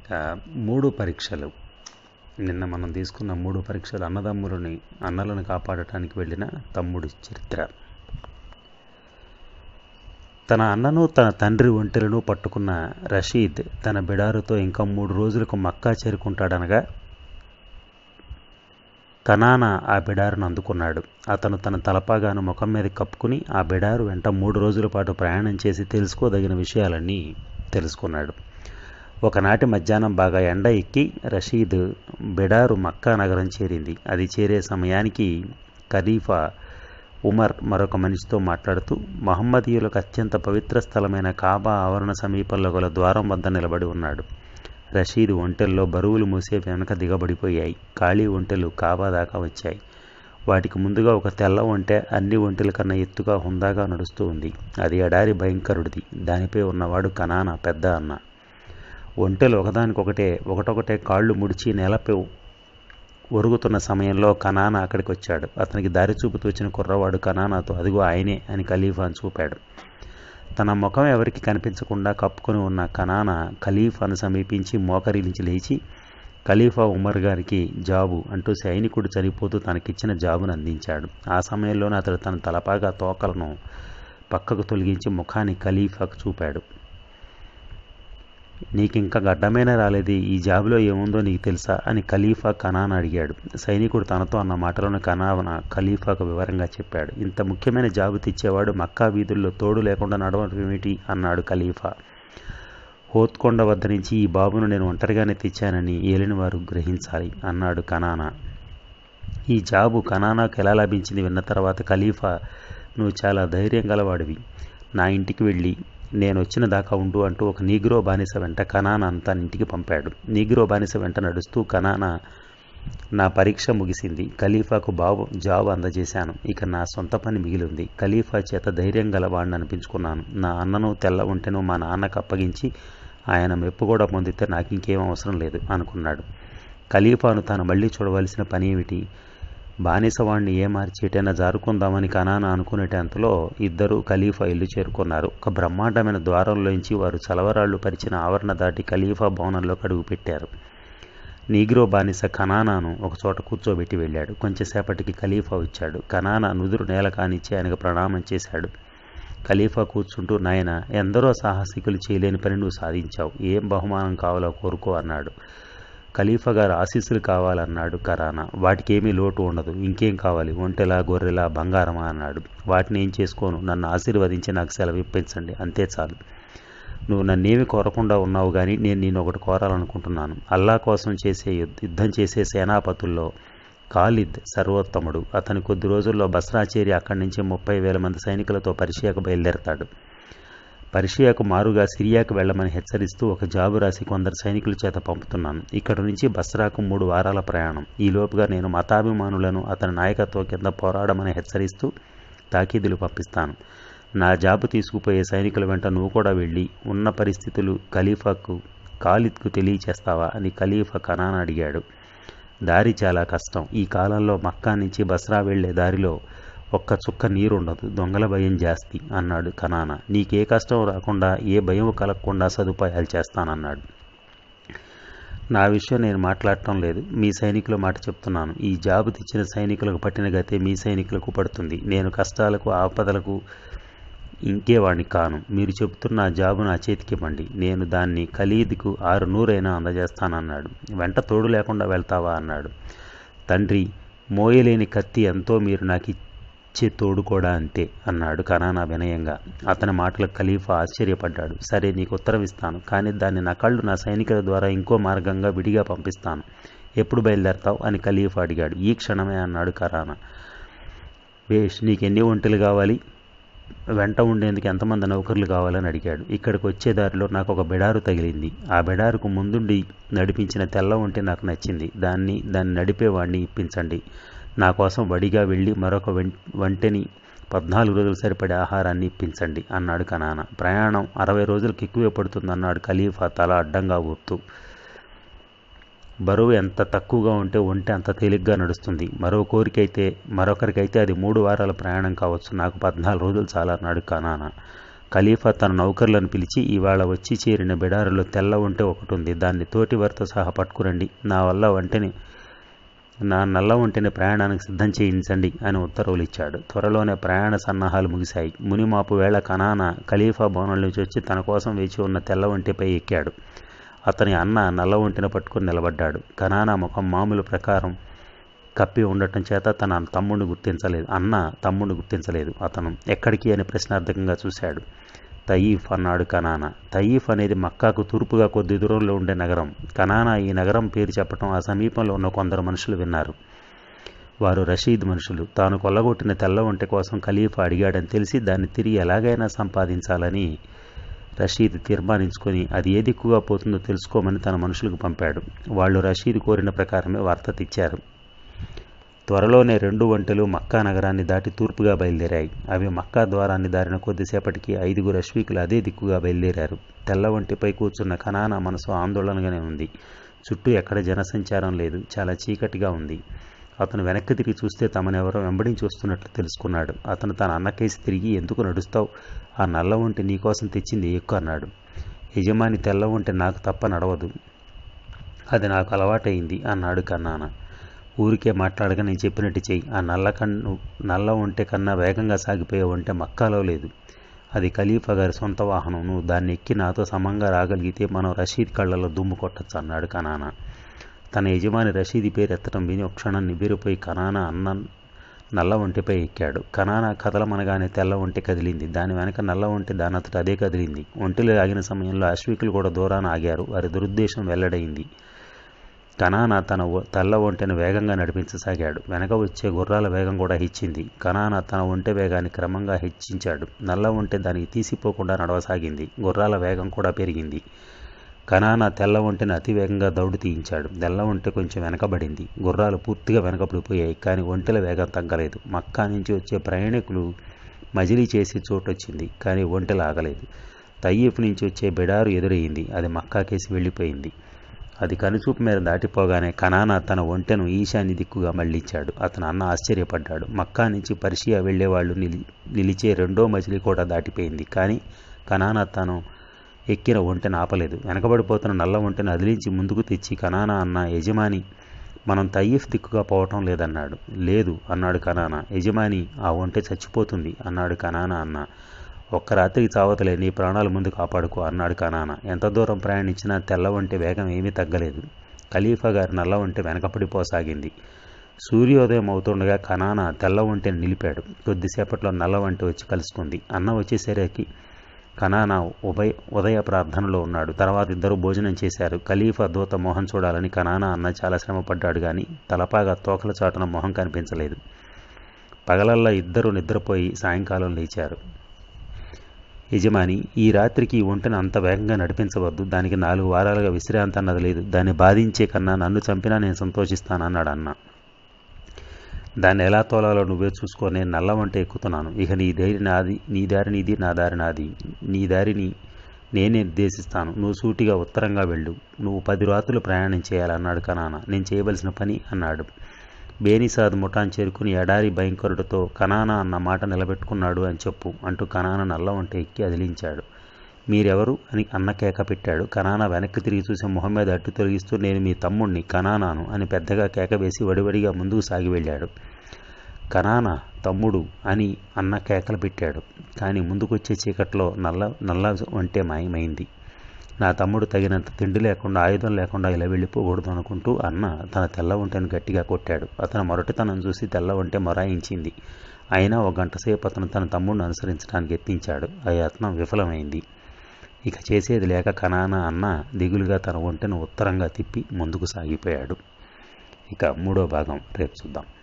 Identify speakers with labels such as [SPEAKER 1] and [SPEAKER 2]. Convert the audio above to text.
[SPEAKER 1] ఆ, మూడు పరీక్షలు నిన్న మనం తీసుకున్న మూడు పరీక్షలు అన్నదమ్ములని అన్నలను కాపాడటానికి వెళ్ళిన తమ్ముడి చరిత్ర తన అన్నను తన తండ్రి ఒంటెలను పట్టుకున్న రషీద్ తన బిడారుతో ఇంకా మూడు రోజులకు మక్కా చేరుకుంటాడనగా కనానా ఆ బిడారును అందుకున్నాడు అతను తన తలపాగాను ముఖం మీద కప్పుకుని ఆ బిడారు వెంట మూడు రోజుల పాటు ప్రయాణం చేసి తెలుసుకోదగిన విషయాలన్నీ తెలుసుకున్నాడు ఒకనాటి మధ్యాహ్నం బాగా ఎండ ఎక్కి రషీద్ బిడారు మక్కా నగరం చేరింది అది చేరే సమయానికి ఖలీఫా ఉమర్ మరొక మనిషితో మాట్లాడుతూ మహమ్మదీయులకు అత్యంత పవిత్ర స్థలమైన కాబా ఆవరణ సమీపంలో గల ద్వారం వద్ద నిలబడి ఉన్నాడు రషీద్ ఒంటెల్లో బరువులు మూసే వెనక దిగబడిపోయాయి ఖాళీ ఒంటెలు కాబా దాకా వచ్చాయి వాటికి ముందుగా ఒక తెల్ల ఒంటె అన్ని ఒంటెల కన్నా ఎత్తుగా హుందాగా నడుస్తూ ఉంది అది ఎడారి భయంకరుడిది దానిపై ఉన్నవాడు కనానా పెద్ద అన్న ఒంటెలు ఒకదానికొకటే ఒకటొకటే కాళ్ళు ముడిచి నేలపై ఒరుగుతున్న సమయంలో కనానా అక్కడికి వచ్చాడు అతనికి దారి చూపుతూ వచ్చిన కుర్రవాడు కనానాతో అదిగో ఆయనే అని ఖలీఫాను చూపాడు తన ముఖం ఎవరికి కనిపించకుండా కప్పుకొని ఉన్న కనానా ఖలీఫాను సమీపించి మోకరిలించి లేచి ఖలీఫా ఉమర్ గారికి జాబు అంటూ సైనికుడు చనిపోతూ తనకిచ్చిన జాబును అందించాడు ఆ సమయంలోనే అతడు తన తలపాగా తోకలను పక్కకు తొలగించి ముఖాన్ని ఖలీఫాకు చూపాడు నీకింకా గడ్డమైనా రాలేదు ఈ జాబులో ఏముందో నీకు తెలుసా అని ఖలీఫా కనాన్ అడిగాడు సైనికుడు తనతో అన్న మాటలను కనాన ఖలీఫాకు వివరంగా చెప్పాడు ఇంత ముఖ్యమైన జాబు తెచ్చేవాడు మక్కా వీధుల్లో తోడు లేకుండా నడవడం ఏమిటి అన్నాడు ఖలీఫా హోత్కొండ వద్ద నుంచి ఈ బాబును నేను ఒంటరిగానే తెచ్చానని ఏలిన వారు గ్రహించాలి అన్నాడు కనానా ఈ జాబు కనానాకు ఎలా లభించింది విన్న తర్వాత ఖలీఫా నువ్వు చాలా ధైర్యం గలవాడివి నా ఇంటికి వెళ్ళి నేను వచ్చిన దాకా ఉండు అంటూ ఒక నీగ్రో బానిస వెంట కనానా తన ఇంటికి పంపాడు నీగ్రో బానిస వెంట నడుస్తూ కనానా నా పరీక్ష ముగిసింది ఖలీఫాకు బాబు జాబ్ అందజేశాను ఇక నా సొంత పని మిగిలింది ఖలీఫా చేత ధైర్యం గలవాడిని అనిపించుకున్నాను నా అన్నను తెల్ల ఉంటెను మా నాన్నకు అప్పగించి ఆయన మెప్పు కూడా పొందితే నాకు ఇంకేం అవసరం లేదు అనుకున్నాడు ఖలీఫాను తాను మళ్ళీ చూడవలసిన పని ఏమిటి బానిసవాణ్ణి ఏ మార్చేటైనా జారుకుందామని కనానా అనుకునేటంతలో ఇద్దరు ఖలీఫా ఇల్లు చేరుకున్నారు ఒక బ్రహ్మాండమైన ద్వారంలోంచి వారు చలవరాళ్లు పరిచిన ఆవరణ దాటి ఖలీఫా భవనంలోకి అడుగుపెట్టారు నీగ్రో బానిస కనానాను ఒకచోట కూర్చోబెట్టి వెళ్ళాడు కొంచెంసేపటికి ఖలీఫా వచ్చాడు కనానా నుదురు నేల కానిచ్చి ఆయనకు ప్రణామం చేశాడు ఖలీఫా కూర్చుంటూ నాయన ఎందరో సాహసికులు చేయలేని పని నువ్వు సాధించావు ఏం బహుమానం కావాలో కోరుకో అన్నాడు ఖలీఫా గారు ఆశీస్సులు కావాలన్నాడు కరానా వాటికి ఏమీ లోటు ఉండదు ఇంకేం కావాలి ఒంటెలా గొర్రెలా బంగారమా అన్నాడు వాటిని ఏం చేసుకోను నన్ను ఆశీర్వదించి నాకు సెలవు ఇప్పించండి అంతే చాలు నువ్వు నన్నేమి కోరకుండా ఉన్నావు కానీ నేను నేను ఒకటి కోరాలనుకుంటున్నాను అల్లా కోసం చేసే యుద్ధ- యుద్ధం చేసే సేనాపతుల్లో ఖాలిద్ సర్వోత్తముడు అతని కొద్ది రోజుల్లో బస్రా చేరి అక్కడి నుంచి ముప్పై వేల మంది సైనికులతో పర్షియాకు బయలుదేరతాడు పర్షియాకు మారుగా సిరియాకు వెళ్ళమని హెచ్చరిస్తూ ఒక జాబు రాసి కొందరు సైనికుల చేత పంపుతున్నాను ఇక్కడ నుంచి బస్రాకు మూడు వారాల ప్రయాణం ఈ లోపుగా నేను మతాభిమానులను అతని నాయకత్వం కింద పోరాడమని హెచ్చరిస్తూ తాకీదులు పంపిస్తాను నా జాబు తీసుకుపోయే సైనికుల వెంట నువ్వు కూడా వెళ్ళి ఉన్న పరిస్థితులు ఖలీఫాకు ఖాలిద్కు తెలియచేస్తావా అని ఖలీఫా కనాన్ అడిగాడు దారి చాలా కష్టం ఈ కాలంలో మక్కా నుంచి బస్రా వెళ్లే దారిలో ఒక్క చుక్క నీరుండదు దొంగల భయం జాస్తి అన్నాడు కనానా నీకే కష్టం రాకుండా ఏ భయం కలగకుండా సదుపాయాలు చేస్తానన్నాడు నా విషయం నేను మాట్లాడటం లేదు మీ సైనికుల మాట చెప్తున్నాను ఈ జాబు తెచ్చిన సైనికులకు పట్టిన గతే మీ సైనికులకు పడుతుంది నేను కష్టాలకు ఆపదలకు ఇంకేవాడిని కాను మీరు చెబుతున్న ఆ జాబు నా చేతికి ఇవ్వండి నేను దాన్ని ఖలీద్కు ఆరు నూరైనా అందజేస్తానన్నాడు వెంట తోడు లేకుండా వెళ్తావా అన్నాడు తండ్రి మోయలేని కత్తి ఎంతో మీరు నాకు ఇచ్చే తోడు కూడా అంతే అన్నాడు కనానా వినయంగా అతని మాటలకు ఖలీఫా ఆశ్చర్యపడ్డాడు సరే నీకు ఉత్తరం ఇస్తాను కానీ దాన్ని నా కళ్ళు నా సైనికుల ద్వారా ఇంకో మార్గంగా విడిగా పంపిస్తాను ఎప్పుడు బయలుదేరతావు అని ఖలీఫా అడిగాడు ఈ క్షణమే అన్నాడు కరానా వేష్ నీకెన్ని ఒంటెలు కావాలి వెంట ఉండేందుకు ఎంతమంది నౌకర్లు కావాలని అడిగాడు ఇక్కడికి వచ్చే దారిలో నాకు ఒక బెడారు తగిలింది ఆ బెడారుకు ముందుండి నడిపించిన తెల్ల ఒంటి నాకు నచ్చింది దాన్ని దాన్ని నడిపేవాడిని ఇప్పించండి నా కోసం వడిగా వెళ్ళి మరొక వెం- వంటెని పద్నాలుగు రోజులు సరిపడే ఆహారాన్ని ఇప్పించండి అన్నాడు కనాన ప్రయాణం అరవై రోజులకు ఎక్కువే పడుతుందన్నాడు ఖలీఫా తల అడ్డంగా ఊపుతూ బరువు ఎంత తక్కువగా ఉంటే ఒంటె అంత తేలిగ్గా నడుస్తుంది మరో కోరికైతే మరొకరికైతే అది మూడు వారాల ప్రయాణం కావచ్చు నాకు పద్నాలుగు రోజులు చాలా అన్నాడు కనానా ఖలీఫా తన నౌకర్లను పిలిచి ఇవాళ వచ్చి చేరిన బిడారులో తెల్ల ఒంటె ఒకటి ఉంది దాన్ని తోటి వారితో సహా పట్టుకురండి నా వల్ల వంటని నా నల్ల ఒంటిని ప్రయాణానికి సిద్ధం చేయించండి అని ఉత్తర్వులు ఇచ్చాడు త్వరలోనే ప్రయాణ సన్నాహాలు ముగిశాయి మునిమాపు వేళ కనాన ఖలీఫా భవనం నుంచి వచ్చి తన కోసం వేచి ఉన్న తెల్ల ఒంటిపై ఎక్కాడు అతని అన్న నల్ల ఒంటిని పట్టుకుని నిలబడ్డాడు కనానా ముఖం మామూలు ప్రకారం కప్పి ఉండటం చేత తన తమ్ముడిని గుర్తించలేదు అన్న తమ్ముడిని గుర్తించలేదు అతను ఎక్కడికి అని ప్రశ్నార్థకంగా చూశాడు తయీఫ్ అన్నాడు కనానా తయీఫ్ అనేది మక్కాకు తూర్పుగా కొద్ది దూరంలో ఉండే నగరం కనానా ఈ నగరం పేరు చెప్పడం ఆ సమీపంలో ఉన్న కొందరు మనుషులు విన్నారు వారు రషీద్ మనుషులు తాను కొల్లగొట్టిన తెల్ల ఒంటె కోసం ఖలీఫా అడిగాడని తెలిసి దాన్ని తిరిగి ఎలాగైనా సంపాదించాలని రషీద్ తీర్మానించుకొని అది ఏ దిక్కుగా పోతుందో తెలుసుకోమని తన మనుషులకు పంపాడు వాళ్ళు రషీద్ కోరిన ప్రకారమే వార్త తెచ్చారు త్వరలోనే రెండు ఒంటెలు మక్కా నగరాన్ని దాటి తూర్పుగా బయలుదేరాయి అవి మక్కా ద్వారాన్ని దారిన కొద్దిసేపటికి ఐదుగురు అశ్వికులు అదే దిక్కుగా బయలుదేరారు తెల్ల ఒంటిపై కూర్చున్న కనానా మనసు ఆందోళనగానే ఉంది చుట్టూ ఎక్కడ జనసంచారం లేదు చాలా చీకటిగా ఉంది అతను వెనక్కి తిరిగి చూస్తే తమనెవరో వెంబడించి వస్తున్నట్లు తెలుసుకున్నాడు అతను తన అన్నకేసి తిరిగి ఎందుకు నడుస్తావు ఆ నల్ల ఒంటి నీకోసం తెచ్చింది ఎక్కువ అన్నాడు యజమాని తెల్ల ఒంటి నాకు తప్ప నడవదు అది నాకు అలవాటైంది అన్నాడు కన్నాన ఊరికే మాట్లాడగా నేను చెప్పినట్టు చెయ్యి ఆ నల్ల కన్ను నల్ల ఒంటె కన్నా వేగంగా సాగిపోయే ఒంటె మక్కాలో లేదు అది ఖలీఫా గారి సొంత వాహనం నువ్వు దాన్ని ఎక్కి నాతో సమంగా రాగలిగితే మనం రషీద్ కళ్ళలో దుమ్ము కొట్టచ్చు అన్నాడు కనానా తన యజమాని రషీది పేరు ఎత్తడం విని ఒక క్షణం నిబిరిపోయి కనానా అన్న నల్ల ఒంటిపై ఎక్కాడు కనానా కదలమనగానే తెల్ల ఒంటి కదిలింది దాని వెనక నల్ల ఒంటి దానంతట అదే కదిలింది ఒంటిలో ఆగిన సమయంలో అశ్వికులు కూడా దూరాన ఆగారు వారి దురుద్దేశం వెల్లడైంది కనానా తన తెల్ల ఒంటెను వేగంగా నడిపించసాగాడు వెనక వచ్చే గుర్రాల వేగం కూడా హెచ్చింది కనానా తన ఒంటె వేగాన్ని క్రమంగా హెచ్చించాడు నల్ల ఒంటె దానికి తీసిపోకుండా నడవసాగింది గుర్రాల వేగం కూడా పెరిగింది కనానా తెల్ల ఒంటెని అతి వేగంగా దౌడు తీయించాడు తెల్ల ఒంటె కొంచెం వెనకబడింది గుర్రాలు పూర్తిగా వెనకబడిపోయాయి కానీ ఒంటెల వేగం తగ్గలేదు మక్కా నుంచి వచ్చే ప్రయాణికులు మజిలీ చేసి చోటొచ్చింది కానీ ఒంటెలు ఆగలేదు తయ్యపు నుంచి వచ్చే బిడారు ఎదురయ్యింది అది మక్కాకేసి వెళ్ళిపోయింది అది కనుచూపు మీద దాటిపోగానే కనానా తన ఒంటెను ఈశాన్య దిక్కుగా మళ్లించాడు అతను అన్న ఆశ్చర్యపడ్డాడు మక్కా నుంచి పర్షియా వెళ్లేవాళ్లు నిలి నిలిచే రెండో మజిలీ కూడా దాటిపోయింది కానీ కనానా తను ఎక్కిన ఒంటెను ఆపలేదు వెనకబడిపోతున్న నల్ల ఒంటెను అదిలించి ముందుకు తెచ్చి కనానా అన్న యజమాని మనం తయ్యఫ్ దిక్కుగా పోవటం లేదన్నాడు లేదు అన్నాడు కనానా యజమాని ఆ ఒంటె చచ్చిపోతుంది అన్నాడు కనానా అన్న ఒక్క రాత్రికి చావతలే నీ ప్రాణాలు ముందు కాపాడుకో అన్నాడు కనానా ఎంత దూరం ప్రయాణించినా తెల్ల ఒంటె వేగం ఏమీ తగ్గలేదు ఖలీఫా గారి నల్ల ఒంటె వెనకపడిపోసాగింది సూర్యోదయం అవుతుండగా కనానా తెల్ల ఒంటెని నిలిపాడు కొద్దిసేపట్లో నల్ల ఒంటె వచ్చి కలుసుకుంది అన్న వచ్చేసరికి కనానా ఉభయ ఉదయ ప్రార్థనలో ఉన్నాడు తర్వాత ఇద్దరు భోజనం చేశారు ఖలీఫా దూత మొహం చూడాలని కనానా అన్న చాలా శ్రమపడ్డాడు కానీ తలపాగా తోకల చాటున మొహం కనిపించలేదు పగలల్లా ఇద్దరు నిద్రపోయి సాయంకాలం లేచారు యజమాని ఈ రాత్రికి ఈ ఒంటెను అంత వేగంగా నడిపించవద్దు దానికి నాలుగు వారాలుగా విశ్రాంతి అన్నది లేదు దాన్ని బాధించే కన్నా నన్ను చంపినా నేను సంతోషిస్తానన్నాడు అన్న దాన్ని ఎలా తోలాలో నువ్వే చూసుకో నేను నల్ల వంట ఎక్కుతున్నాను ఇక నీ దారి నాది నీ దారి నీది నా దారి నాది నీ దారిని నేనే నిర్దేశిస్తాను నువ్వు సూటిగా ఉత్తరంగా వెళ్ళు నువ్వు పది రాత్రులు ప్రయాణం చేయాలన్నాడు కనానా నేను చేయవలసిన పని అన్నాడు బేనిసాద్ ముఠాన్ చేరుకుని ఎడారి భయంకరుడితో కనానా అన్న మాట నిలబెట్టుకున్నాడు అని చెప్పు అంటూ కనానా నల్ల వంట ఎక్కి అదిలించాడు మీరెవరు అని అన్న కేక పెట్టాడు కనానా వెనక్కి తిరిగి చూసి మొహం మీద అట్టు తొలగిస్తూ నేను మీ తమ్ముణ్ణి కనానాను అని పెద్దగా కేక వేసి వడివడిగా ముందుకు సాగి వెళ్ళాడు కనానా తమ్ముడు అని అన్న కేకలు పెట్టాడు కానీ ముందుకొచ్చే చీకట్లో నల్ల నల్ల వంటే మాయమైంది నా తమ్ముడు తగినంత తిండి లేకుండా ఆయుధం లేకుండా ఇలా వెళ్ళిపోకూడదు అనుకుంటూ అన్న తన తెల్ల ఒంటెను గట్టిగా కొట్టాడు అతను మొరటితనం చూసి తెల్ల ఒంటె మొరాయించింది అయినా ఒక గంట సేపు అతను తన తమ్ముడిని అనుసరించడానికి యత్నించాడు ఆ యత్నం విఫలమైంది ఇక చేసేది లేక కనానా అన్న దిగులుగా తన ఒంటెను ఉత్తరంగా తిప్పి ముందుకు సాగిపోయాడు ఇక మూడో భాగం రేపు చూద్దాం